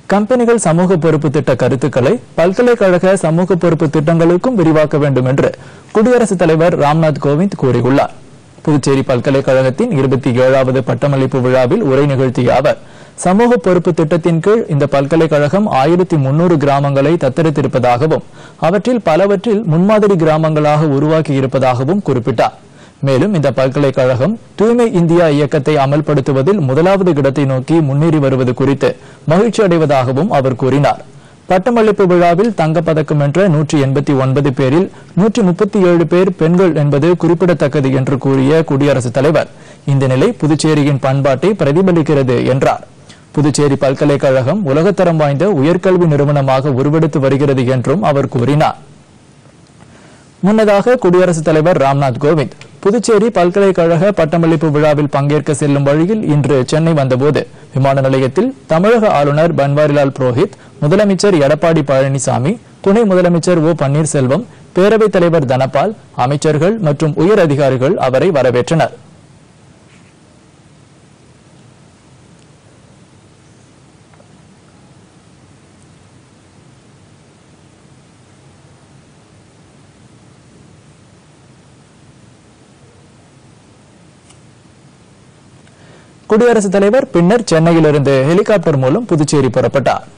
கம்பெனிகள் சமூக பொறுப்பு திட்ட கருத்துக்களை பல்கலைக்கழக சமூக பொறுப்பு திட்டங்களுக்கும் விரிவாக்க வேண்டும் என்று குடியரசுத் தலைவர் ராம்நாத் கோவிந்த் கூறியுள்ளார் புதுச்சேரி பல்கலைக்கழகத்தின் இருபத்தி ஏழாவது பட்டமளிப்பு விழாவில் உரை நிகழ்த்திய அவர் சமூக பொறுப்பு திட்டத்தின் கீழ் இந்த பல்கலைக்கழகம் ஆயிரத்தி முன்னூறு கிராமங்களை தத்தெடுத்திருப்பதாகவும் அவற்றில் பலவற்றில் முன்மாதிரி கிராமங்களாக உருவாக்கி இருப்பதாகவும் குறிப்பிட்டார் மேலும் இந்த பல்கலைக்கழகம் தூய்மை இந்தியா இயக்கத்தை அமல்படுத்துவதில் முதலாவது இடத்தை நோக்கி முன்னேறி வருவது குறித்து மகிழ்ச்சி அடைவதாகவும் அவர் கூறினார் பட்டமளிப்பு விழாவில் தங்கப்பதக்கம் வென்ற நூற்றி எண்பத்தி ஒன்பது பேரில் நூற்றி முப்பத்தி ஏழு பேர் பெண்கள் என்பது குறிப்பிடத்தக்கது என்று கூறிய குடியரசுத் தலைவர் இந்த நிலை புதுச்சேரியின் பண்பாட்டை பிரதிபலிக்கிறது என்றார் புதுச்சேரி பல்கலைக்கழகம் உலகத்தரம் வாய்ந்த உயர்கல்வி நிறுவனமாக உருவெடுத்து வருகிறது என்றும் அவர் கூறினார் முன்னதாக குடியரசுத் தலைவர் ராம்நாத் கோவிந்த் புதுச்சேரி பல்கலைக்கழக பட்டமளிப்பு விழாவில் பங்கேற்க செல்லும் வழியில் இன்று சென்னை வந்தபோது விமான நிலையத்தில் தமிழக ஆளுநர் பன்வாரிலால் புரோஹித் முதலமைச்சர் எடப்பாடி பழனிசாமி துணை முதலமைச்சர் ஓ பன்னீர்செல்வம் பேரவைத் தலைவர் தனபால் அமைச்சர்கள் மற்றும் உயர் அதிகாரிகள் அவரை வரவேற்றனர் குடியரசுத் தலைவர் பின்னர் சென்னையிலிருந்து ஹெலிகாப்டர் மூலம் புதுச்சேரி புறப்பட்டார்